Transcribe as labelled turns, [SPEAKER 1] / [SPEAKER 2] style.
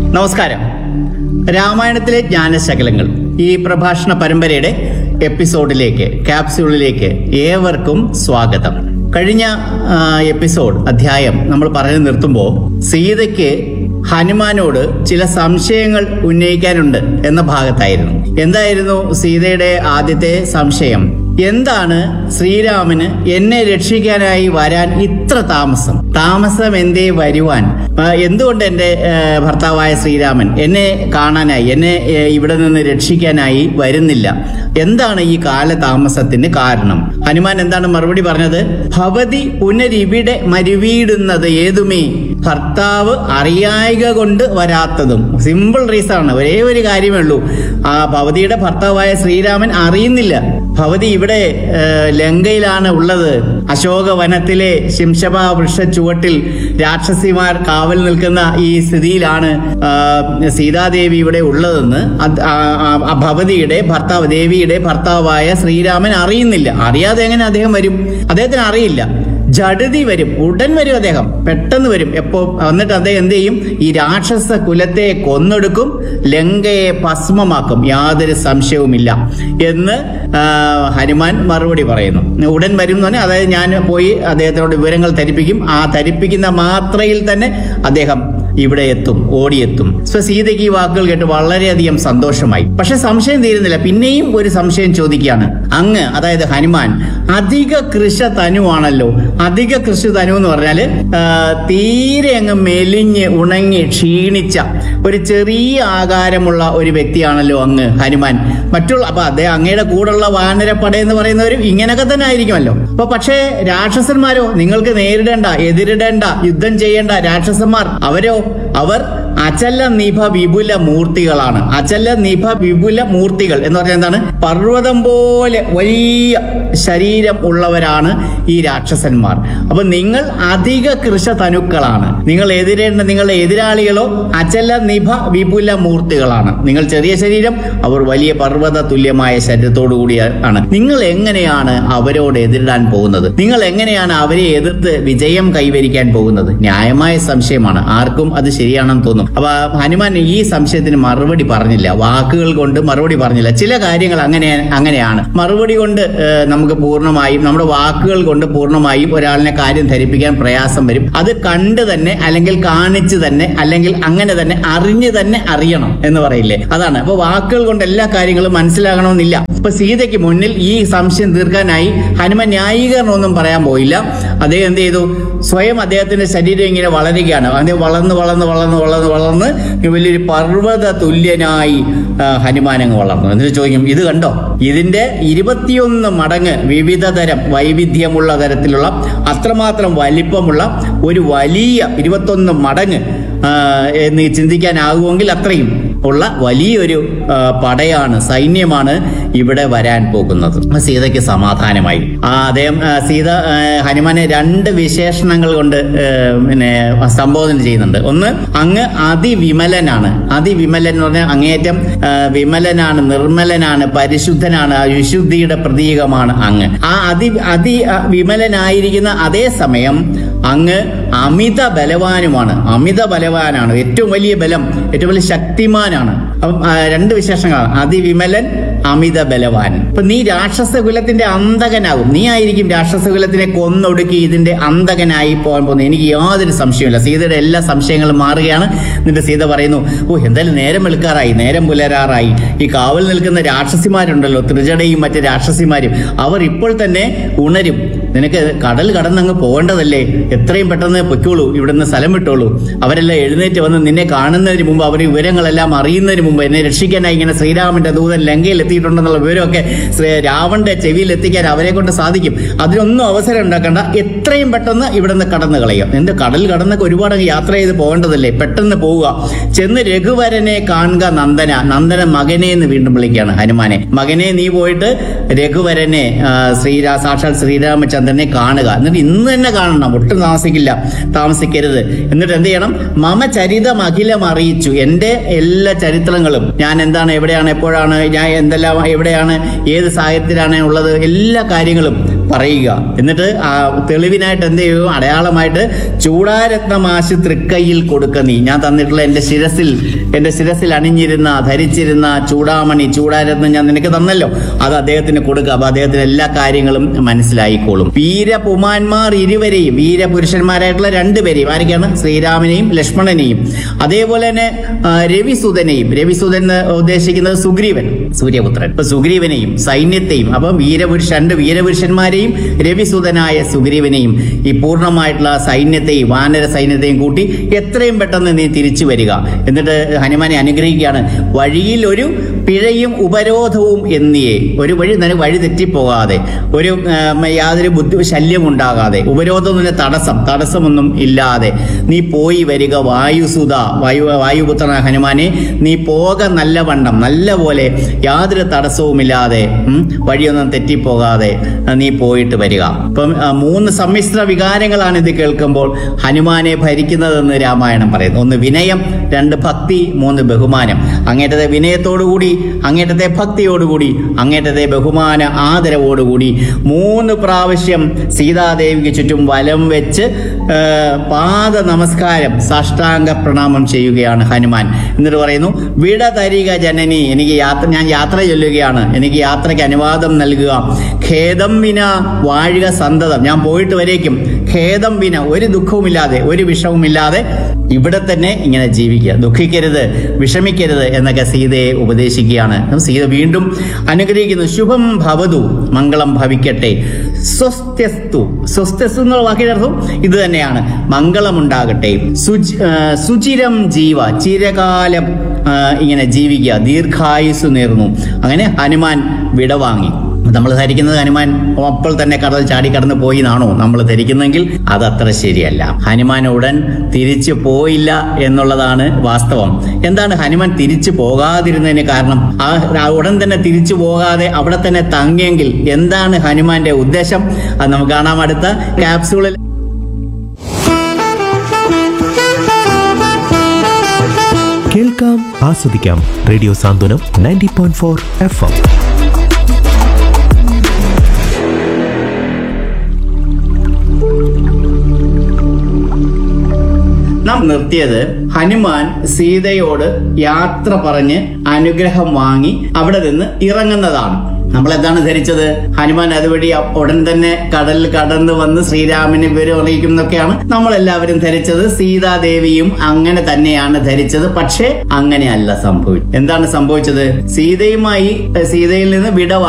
[SPEAKER 1] നമസ്കാരം രാമായണത്തിലെ ജ്ഞാനശകലങ്ങൾ ഈ പ്രഭാഷണ പരമ്പരയുടെ എപ്പിസോഡിലേക്ക് ക്യാപ്സ്യൂളിലേക്ക് ഏവർക്കും സ്വാഗതം കഴിഞ്ഞ ആ, എപ്പിസോഡ് അധ്യായം നമ്മൾ പറഞ്ഞു നിർത്തുമ്പോൾ സീതയ്ക്ക് ഹനുമാനോട് ചില സംശയങ്ങൾ ഉന്നയിക്കാനുണ്ട് എന്ന ഭാഗത്തായിരുന്നു എന്തായിരുന്നു സീതയുടെ ആദ്യത്തെ സംശയം എന്താണ് ശ്രീരാമന് എന്നെ രക്ഷിക്കാനായി വരാൻ ഇത്ര താമസം താമസം എന്തേ വരുവാൻ ആ, എന്തുകൊണ്ട് എൻ്റെ ആ, ഭർത്താവായ ശ്രീരാമൻ എന്നെ കാണാനായി എന്നെ ആ, ഇവിടെ നിന്ന് രക്ഷിക്കാനായി വരുന്നില്ല എന്താണ് ഈ കാലതാമസത്തിന് കാരണം ഹനുമാൻ എന്താണ് മറുപടി പറഞ്ഞത് ഭവതി പുനരിവിടെ മരുവീടുന്നത് ഏതുമേ ഭർത്താവ് അറിയായിക കൊണ്ട് വരാത്തതും സിമ്പിൾ റീസൺ ആണ് ഒരേ ഒരു കാര്യമേ ഉള്ളൂ ആ ഭവതിയുടെ ഭർത്താവായ ശ്രീരാമൻ അറിയുന്നില്ല ഭവതി ഇവിടെ ആ, ലങ്കയിലാണ് ഉള്ളത് അശോകവനത്തിലെ ശിംശഭ വൃക്ഷ ചുവട്ടിൽ രാക്ഷസിമാർ കാവൽ നിൽക്കുന്ന ഈ സ്ഥിതിയിലാണ് ആ, സീതാദേവി ഇവിടെ ഉള്ളതെന്ന് അത് ആ, ആ, ആ ഭവതിയുടെ ഭർത്താവ് ദേവിയുടെ ഭർത്താവായ ശ്രീരാമൻ അറിയുന്നില്ല അറിയാതെ എങ്ങനെ അദ്ദേഹം വരും അദ്ദേഹത്തിന് അറിയില്ല ജഡതി വരും ഉടൻ വരും അദ്ദേഹം പെട്ടെന്ന് വരും എപ്പോ എന്നിട്ട് അദ്ദേഹം എന്ത് ചെയ്യും ഈ രാക്ഷസ കുലത്തെ കൊന്നൊടുക്കും ലങ്കയെ ഭസ്മമാക്കും യാതൊരു സംശയവുമില്ല എന്ന് ആ, ഹനുമാൻ മറുപടി പറയുന്നു ഉടൻ വരും എന്ന് പറഞ്ഞാൽ അതായത് ഞാൻ പോയി അദ്ദേഹത്തിനോട് വിവരങ്ങൾ ധരിപ്പിക്കും ആ ധരിപ്പിക്കുന്ന മാത്രയിൽ തന്നെ അദ്ദേഹം ഇവിടെ എത്തും ഓടിയെത്തും സോ സീതയ്ക്ക് ഈ വാക്കുകൾ കേട്ട് വളരെയധികം സന്തോഷമായി പക്ഷെ സംശയം തീരുന്നില്ല പിന്നെയും ഒരു സംശയം ചോദിക്കുകയാണ് അങ്ങ് അതായത് ഹനുമാൻ അധിക കൃഷ തനുവാണല്ലോ അധിക കൃഷി തനു എന്ന് പറഞ്ഞാല് ആ, തീരെ അങ്ങ് മെലിഞ്ഞ് ഉണങ്ങി ക്ഷീണിച്ച ഒരു ചെറിയ ആകാരമുള്ള ഒരു വ്യക്തിയാണല്ലോ അങ്ങ് ഹനുമാൻ മറ്റുള്ള അപ്പൊ അദ്ദേഹം അങ്ങയുടെ കൂടെയുള്ള വാനരപ്പട എന്ന് പറയുന്നവരും ഇങ്ങനെയൊക്കെ തന്നെ ആയിരിക്കുമല്ലോ അപ്പൊ പക്ഷേ രാക്ഷസന്മാരോ നിങ്ങൾക്ക് നേരിടേണ്ട എതിരിടേണ്ട യുദ്ധം ചെയ്യേണ്ട രാക്ഷസന്മാർ അവരോ അവർ അചല നിഭ വിപുല മൂർത്തികളാണ് അചല നിഭ വിപുല മൂർത്തികൾ എന്ന് പറഞ്ഞാൽ എന്താണ് പർവ്വതം പോലെ വലിയ ശരീരം ഉള്ളവരാണ് ഈ രാക്ഷസന്മാർ അപ്പൊ നിങ്ങൾ അധിക കൃഷ തനുക്കളാണ് നിങ്ങൾ എതിരേണ്ട നിങ്ങളുടെ എതിരാളികളോ അചല നിഭ വിപുല മൂർത്തികളാണ് നിങ്ങൾ ചെറിയ ശരീരം അവർ വലിയ പർവ്വത തുല്യമായ ശരീരത്തോടു കൂടിയാണ് നിങ്ങൾ എങ്ങനെയാണ് അവരോട് എതിരിടാൻ പോകുന്നത് നിങ്ങൾ എങ്ങനെയാണ് അവരെ എതിർത്ത് വിജയം കൈവരിക്കാൻ പോകുന്നത് ന്യായമായ സംശയമാണ് ആർക്കും അത് ശരിയാണെന്ന് തോന്നും അപ്പൊ ഹനുമാൻ ഈ സംശയത്തിന് മറുപടി പറഞ്ഞില്ല വാക്കുകൾ കൊണ്ട് മറുപടി പറഞ്ഞില്ല ചില കാര്യങ്ങൾ അങ്ങനെ അങ്ങനെയാണ് മറുപടി കൊണ്ട് ഏഹ്, നമുക്ക് പൂർണ്ണമായും നമ്മുടെ വാക്കുകൾ കൊണ്ട് പൂർണ്ണമായും ഒരാളിനെ കാര്യം ധരിപ്പിക്കാൻ പ്രയാസം വരും അത് കണ്ട് തന്നെ അല്ലെങ്കിൽ കാണിച്ച് തന്നെ അല്ലെങ്കിൽ അങ്ങനെ തന്നെ അറിഞ്ഞ് തന്നെ അറിയണം എന്ന് പറയില്ലേ അതാണ് അപ്പൊ വാക്കുകൾ കൊണ്ട് എല്ലാ കാര്യങ്ങളും മനസ്സിലാകണമെന്നില്ല ഇപ്പൊ സീതയ്ക്ക് മുന്നിൽ ഈ സംശയം തീർക്കാനായി ഹനുമാൻ ന്യായീകരണമൊന്നും പറയാൻ പോയില്ല അദ്ദേഹം എന്ത് ചെയ്തു സ്വയം അദ്ദേഹത്തിന്റെ ശരീരം ഇങ്ങനെ വളരുകയാണ് അദ്ദേഹം വളർന്ന് വളർന്ന് വളർന്ന് വളർന്ന് വളർന്ന് വലിയൊരു പർവ്വത തുല്യനായി ആ, ഹനുമാൻ അങ്ങ് വളർന്നു എന്നിട്ട് ചോദിക്കും ഇത് കണ്ടോ ഇതിന്റെ ഇരുപത്തിയൊന്ന് മടങ്ങ് വിവിധ തരം വൈവിധ്യമുള്ള തരത്തിലുള്ള അത്രമാത്രം വലിപ്പമുള്ള ഒരു വലിയ ഇരുപത്തൊന്ന് മടങ്ങ് ആ, എന്ന് ചിന്തിക്കാനാകുമെങ്കിൽ അത്രയും ഉള്ള വലിയൊരു ആ, പടയാണ് സൈന്യമാണ് ഇവിടെ വരാൻ പോകുന്നത് സീതയ്ക്ക് സമാധാനമായി ആ അദ്ദേഹം ആ, സീത ആ, ഹനുമാനെ രണ്ട് വിശേഷണങ്ങൾ കൊണ്ട് ആ, പിന്നെ സംബോധന ചെയ്യുന്നുണ്ട് ഒന്ന് അങ്ങ് അതിവിമലനാണ് അതിവിമലൻ എന്ന് പറഞ്ഞാൽ അങ്ങേയറ്റം ആ, വിമലനാണ് നിർമ്മലനാണ് പരിശുദ്ധനാണ് ആ വിശുദ്ധിയുടെ പ്രതീകമാണ് അങ്ങ് ആ അതി അതി ആ, വിമലനായിരിക്കുന്ന അതേ സമയം അങ്ങ് അമിത ബലവാനുമാണ് അമിത ബലവാനാണ് ഏറ്റവും വലിയ ബലം ഏറ്റവും വലിയ ശക്തിമാനാണ് അപ്പം ആ, രണ്ട് വിശേഷങ്ങളാണ് അതിവിമലൻ അമിത ബലവാൻ ഇപ്പൊ നീ രാക്ഷസ കുലത്തിന്റെ അന്തകനാകും നീ ആയിരിക്കും രാക്ഷസ കുലത്തിനെ കൊന്നൊടുക്കി ഇതിന്റെ അന്തകനായി പോകാൻ പോകുന്നത് എനിക്ക് യാതൊരു സംശയമില്ല സീതയുടെ എല്ലാ സംശയങ്ങളും മാറുകയാണ് എന്നിട്ട് സീത പറയുന്നു ഓ എന്തായാലും നേരം വെളുക്കാറായി നേരം പുലരാറായി ഈ കാവൽ നിൽക്കുന്ന രാക്ഷസിമാരുണ്ടല്ലോ ത്രിജടയും മറ്റ് രാക്ഷസിമാരും അവർ ഇപ്പോൾ തന്നെ ഉണരും നിനക്ക് കടൽ കടന്നങ്ങ് പോകേണ്ടതല്ലേ എത്രയും പെട്ടെന്ന് പൊയ്ക്കോളൂ ഇവിടുന്ന് സ്ഥലം വിട്ടോളൂ അവരെല്ലാം എഴുന്നേറ്റ് വന്ന് നിന്നെ കാണുന്നതിന് മുമ്പ് അവർ വിവരങ്ങളെല്ലാം അറിയുന്നതിന് മുമ്പ് എന്നെ രക്ഷിക്കാനായി ഇങ്ങനെ ശ്രീരാമന്റെ ദൂതൻ ലങ്കയിൽ എത്തിയിട്ടുണ്ടെന്നുള്ള വിവരമൊക്കെ ശ്രീ- രാവണന്റെ ചെവിയിൽ എത്തിക്കാൻ അവരെ കൊണ്ട് സാധിക്കും അതിനൊന്നും അവസരം ഉണ്ടാക്കണ്ട എത്രയും പെട്ടെന്ന് ഇവിടുന്ന് കടന്നു കളയുക നിന്റെ കടൽ കടന്നൊക്കെ ഒരുപാട് അങ്ങ് യാത്ര ചെയ്ത് പോകേണ്ടതല്ലേ പെട്ടെന്ന് പോവുക ചെന്ന് രഘുവരനെ കാണുക നന്ദന നന്ദന മകനെ എന്ന് വീണ്ടും വിളിക്കുകയാണ് ഹനുമാനെ മകനെ നീ പോയിട്ട് രഘുവരനെ ആ, ശ്രീരാ സാക്ഷാൽ ശ്രീരാമചന്ദ്രനെ കാണുക എന്നിട്ട് ഇന്ന് തന്നെ കാണണം ഒട്ടും താമസിക്കില്ല താമസിക്കരുത് എന്നിട്ട് എന്ത് ചെയ്യണം മമ ചരിതം അഖിലം അറിയിച്ചു എന്റെ എല്ലാ ചരിത്രങ്ങളും ഞാൻ എന്താണ് എവിടെയാണ് എപ്പോഴാണ് ഞാൻ എന്തെല്ലാം എവിടെയാണ് ഏത് സാഹചര്യത്തിലാണ് ഉള്ളത് എല്ലാ കാര്യങ്ങളും പറയുക എന്നിട്ട് ആ തെളിവിനായിട്ട് എന്ത് ചെയ്യും അടയാളമായിട്ട് ചൂടാരത്നമാശി തൃക്കൈയിൽ കൊടുക്ക നീ ഞാൻ തന്നിട്ടുള്ള എന്റെ ശിരസിൽ എന്റെ ശിരസിൽ അണിഞ്ഞിരുന്ന ധരിച്ചിരുന്ന ചൂടാമണി ചൂടാരത്നം ഞാൻ നിനക്ക് തന്നല്ലോ അത് അദ്ദേഹത്തിന് കൊടുക്കുക അപ്പൊ അദ്ദേഹത്തിന് എല്ലാ കാര്യങ്ങളും മനസ്സിലായിക്കോളും വീരപുമാന്മാർ ഇരുവരെയും വീരപുരുഷന്മാരായിട്ടുള്ള രണ്ടുപേരെയും ആരൊക്കെയാണ് ശ്രീരാമനെയും ലക്ഷ്മണനെയും അതേപോലെ തന്നെ ആ, രവിസുതനെയും രവിസുതൻ എന്ന് ഉദ്ദേശിക്കുന്നത് സുഗ്രീവൻ സൂര്യപുത്രൻ ഇപ്പൊ സുഗ്രീവനെയും സൈന്യത്തെയും അപ്പം വീരപുരുഷ രണ്ട് വീരപുരുഷന്മാരെയും രവിസുതനായ സുഗ്രീവനെയും ഈ പൂർണ്ണമായിട്ടുള്ള സൈന്യത്തെയും വാനര സൈന്യത്തെയും കൂട്ടി എത്രയും പെട്ടെന്ന് നീ തിരിച്ചു വരിക എന്നിട്ട് ഹനുമാനെ അനുഗ്രഹിക്കുകയാണ് വഴിയിൽ ഒരു പിഴയും ഉപരോധവും എന്നിയേ ഒരു വഴി നിനക്ക് വഴി തെറ്റിപ്പോകാതെ ഒരു ആ, യാതൊരു ബുദ്ധി ശല്യം ഉണ്ടാകാതെ ഉപരോധത്തിന് തടസ്സം തടസ്സമൊന്നും ഇല്ലാതെ നീ പോയി വരിക വായുസുത വായു വായുപുത്രന ഹനുമാനെ നീ പോക നല്ലവണ്ണം നല്ല പോലെ യാതൊരു തടസ്സവുമില്ലാതെ ഉം, വഴിയൊന്നും തെറ്റിപ്പോകാതെ ആ, നീ പോയിട്ട് വരിക ഇപ്പം ആ, മൂന്ന് സമ്മിശ്ര വികാരങ്ങളാണ് ഇത് കേൾക്കുമ്പോൾ ഹനുമാനെ ഭരിക്കുന്നതെന്ന് രാമായണം പറയുന്നു ഒന്ന് വിനയം രണ്ട് ഭക്തി മൂന്ന് ബഹുമാനം അങ്ങേറ്റത്തെ വിനയത്തോടുകൂടി അങ്ങേറ്റത്തെ ഭക്തിയോടുകൂടി അങ്ങേറ്റത്തെ ബഹുമാന ആദരവോടുകൂടി മൂന്ന് പ്രാവശ്യം സീതാദേവിക്ക് ചുറ്റും വലം വെച്ച് ആ, പാദ നമസ്കാരം സാഷ്ടാംഗ പ്രണാമം ചെയ്യുകയാണ് ഹനുമാൻ എന്നിട്ട് പറയുന്നു വിട തരിക ജനനി എനിക്ക് യാത്ര ഞാൻ യാത്ര ചൊല്ലുകയാണ് എനിക്ക് യാത്രയ്ക്ക് അനുവാദം നൽകുക ഖേദം വിന വാഴുക സന്തതം ഞാൻ പോയിട്ട് വരേക്കും ഖേദം വിന ഒരു ദുഃഖവുമില്ലാതെ ഒരു വിഷവുമില്ലാതെ ഇവിടെ തന്നെ ഇങ്ങനെ ജീവിക്കുക ദുഃഖിക്കരുത് വിഷമിക്കരുത് എന്നൊക്കെ സീതയെ ഉപദേശിക്കുകയാണ് സീത വീണ്ടും അനുഗ്രഹിക്കുന്നു ശുഭം ഭവതു മംഗളം ഭവിക്കട്ടെ സ്വസ്ത്യസ്തു സ്വസ്ത്യസ്തു എന്നുള്ള വാക്കിന്റെ അർത്ഥം ഇത് തന്നെയാണ് മംഗളമുണ്ടാകട്ടെ സുചി ആ, സുചിരം ജീവ ചിരകാലം ആ, ഇങ്ങനെ ജീവിക്കുക ദീർഘായുസ് നേർന്നു അങ്ങനെ ഹനുമാൻ വിടവാങ്ങി നമ്മൾ ധരിക്കുന്നത് ഹനുമാൻ അപ്പോൾ തന്നെ കടൽ ചാടിക്കടന്ന് പോയി എന്നാണോ നമ്മൾ ധരിക്കുന്നെങ്കിൽ അത് അത്ര ശരിയല്ല ഹനുമാൻ ഉടൻ തിരിച്ചു പോയില്ല എന്നുള്ളതാണ് വാസ്തവം എന്താണ് ഹനുമാൻ തിരിച്ചു പോകാതിരുന്നതിന് കാരണം ആ ആ ഉടൻ തന്നെ തിരിച്ചു പോകാതെ അവിടെ തന്നെ തങ്ങിയെങ്കിൽ എന്താണ് ഹനുമാന്റെ ഉദ്ദേശം അത് നമുക്ക് കാണാം അടുത്ത ക്യാപ്സൂളിൽ
[SPEAKER 2] കേൾക്കാം ആസ്വദിക്കാം radio Santhwanam ninety point four FM എം
[SPEAKER 1] നാം നിർത്തിയത് ഹനുമാൻ സീതയോട് യാത്ര പറഞ്ഞ് അനുഗ്രഹം വാങ്ങി അവിടെ നിന്ന് ഇറങ്ങുന്നതാണ് നമ്മൾ എന്താണ് ധരിച്ചത് ഹനുമാൻ അതുവഴി അ- ഉടൻ തന്നെ കടലിൽ കടന്നു വന്ന് ശ്രീരാമനെ വിവരം അറിയിക്കും എന്നൊക്കെയാണ് നമ്മൾ എല്ലാവരും ധരിച്ചത് സീതാദേവിയും അങ്ങനെ തന്നെയാണ് ധരിച്ചത് പക്ഷേ അങ്ങനെയല്ല സംഭവിച്ചത് എന്താണ് സംഭവിച്ചത് സീതയുമായി എ, സീതയിൽ നിന്ന് വിട